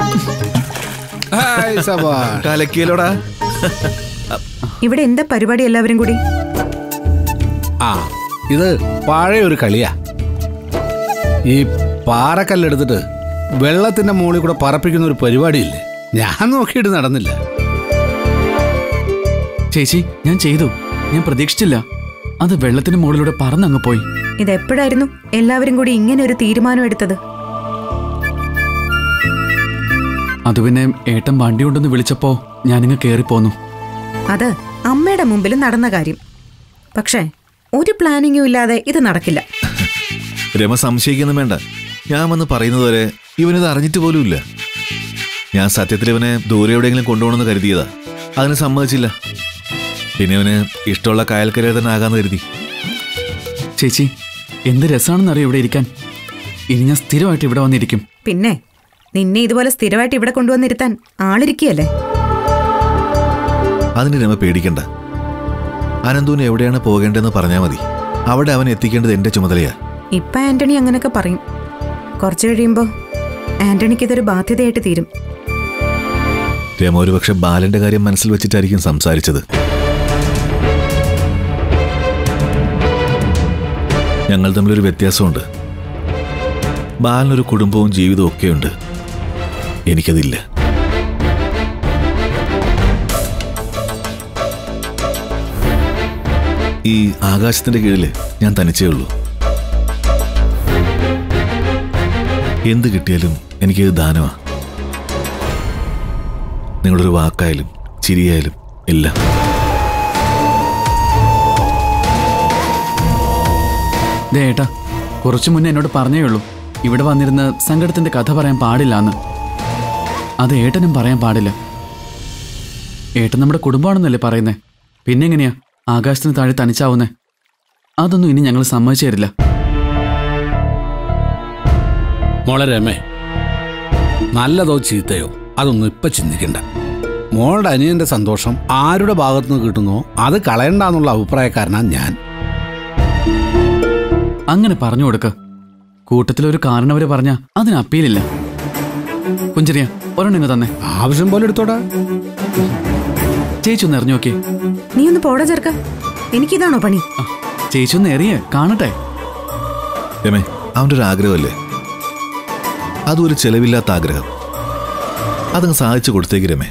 Hi സബാഷ്. കലക്കിയലോടാ ഇവിടെ എന്താ പരിപാടി എല്ലാവരും കൂടി ആ ഇത് പഴയ ഒരു കളിയാ ഈ പാറക്കല്ലെടുത്തിട്ട് വെള്ളത്തിന്റെ മുകളിൽ കൂടെ പറപ്പിക്കുന്ന ഒരു പരിപാടിയില്ലേ ഞാൻ നോക്കിയിട്ട് നടന്നില്ല ചേച്ചി ഞാൻ ചെയ്തു ഞാൻ പ്രതീക്ഷിച്ചില്ല അത് വെള്ളത്തിന് മുകളിലൂടെ പറന്നങ്ങ് പോയി ഇതെപ്പോഴായിരുന്നു എല്ലാവരും കൂടി ഇങ്ങനെ ഒരു തീരുമാനം എടുത്തത് അത് പിന്നെ ഏട്ടൻ വണ്ടി കൊണ്ടൊന്ന് വിളിച്ചപ്പോ ഞാനിങ്ങ് കേറിപ്പോന്നു അത് അമ്മയുടെ മുമ്പിൽ നടന്ന കാര്യം പക്ഷേ ഒരു പ്ലാനിങ്ങും ഇല്ലാതെ ഇത് നടക്കില്ല രമ സംശയിക്കൊന്നും വേണ്ട ഞാൻ വന്ന് പറയുന്നത് വരെ ഇവനിത് അറിഞ്ഞിട്ട് പോലുമില്ല ഞാൻ സത്യത്തിൽ ഇവനെ ദൂരെ എവിടെയെങ്കിലും കൊണ്ടുപോകണമെന്ന് കരുതിയതാ അതിന് സമ്മതിച്ചില്ല പിന്നെ ഇവന് ഇഷ്ടമുള്ള കായൽക്കരയിൽ തന്നെ ആകാന്ന് കരുതി ചേച്ചി എന്ത് രസമാണെന്നറിയോ ഇവിടെ ഇരിക്കാൻ ഇനി ഞാൻ സ്ഥിരമായിട്ട് ഇവിടെ വന്നിരിക്കും പിന്നെ നിന്നെ ഇതുപോലെ സ്ഥിരമായിട്ട് ഇവിടെ കൊണ്ടുവന്നിരുത്താൻ ആളിരിക്കുകയല്ലേ അതിന് രമ പേടിക്കണ്ട അനന്തുവിന് എവിടെയാണ് പോകേണ്ടതെന്ന് പറഞ്ഞാൽ മതി അവിടെ അവൻ എത്തിക്കേണ്ടത് എന്റെ ചുമതലയാ ഇപ്പൊ ആന്റണി അങ്ങനൊക്കെ പറയും കുറച്ചു കഴിയുമ്പോ ആന്റണിക്ക് ഇതൊരു ബാധ്യതയായിട്ട് തീരും രമ ഒരുപക്ഷെ ബാലന്റെ കാര്യം മനസ്സിൽ വെച്ചിട്ടായിരിക്കും സംസാരിച്ചത് ഞങ്ങൾ തമ്മിലൊരു വ്യത്യാസമുണ്ട് ബാലനൊരു കുടുംബവും ജീവിതവും ഒക്കെയുണ്ട് എനിക്കതില്ല ഈ ആകാശത്തിന്റെ കീഴില് ഞാൻ തനിച്ചേ ഉള്ളൂ എന്ത് കിട്ടിയാലും എനിക്കത് ദാനമാ നിങ്ങളൊരു വാക്കായാലും ചിരിയായാലും എല്ലാം ദേ ഏട്ടാ കുറച്ചു മുന്നേ എന്നോട് പറഞ്ഞേ ഉള്ളൂ ഇവിടെ വന്നിരുന്ന് സങ്കടത്തിന്റെ കഥ പറയാൻ പാടില്ല എന്ന് അത് ഏട്ടനും പറയാൻ പാടില്ല ഏട്ടൻ നമ്മുടെ കുടുംബമാണെന്നല്ലേ പറയുന്നേ പിന്നെ എങ്ങനെയാ ആകാശത്തിന് താഴെ തനിച്ചാവുന്നേ അതൊന്നും ഇനി ഞങ്ങൾ സമ്മതിച്ചു തരില്ല മോളെ രമേ നല്ലതോ ചീത്തയോ അതൊന്നും ഇപ്പൊ ചിന്തിക്കണ്ട മോളുടെ അനിയന്റെ സന്തോഷം ആരുടെ ഭാഗത്തുനിന്ന് കിട്ടുന്നോ അത് കളയണ്ടെന്നുള്ള അഭിപ്രായക്കാരനാണ് ഞാൻ അങ്ങനെ പറഞ്ഞു കൊടുക്ക കൂട്ടത്തിലൊരു കാരണവരെ പറഞ്ഞ അതിന് അപ്പീലില്ല കുഞ്ചരിയ ഒരെണ്ണിങ്ങ് തന്നെ ആവശ്യം പോലെ എടുത്തോടാ ചേച്ചി ഒന്ന് എറിഞ്ഞു നോക്കിയേ നീ ഒന്ന് പോടാ ചെറുക്ക എനിക്കിതാണോ പണി ആ, ചേച്ചി ഒന്ന് എറിയേ കാണട്ടെ രമേ അവൻ്റെ ഒരു ആഗ്രഹമല്ലേ അതും ഒരു ചെലവില്ലാത്ത ആഗ്രഹം അതങ്ങ് സാധിച്ചു കൊടുത്തേക്ക് രമേ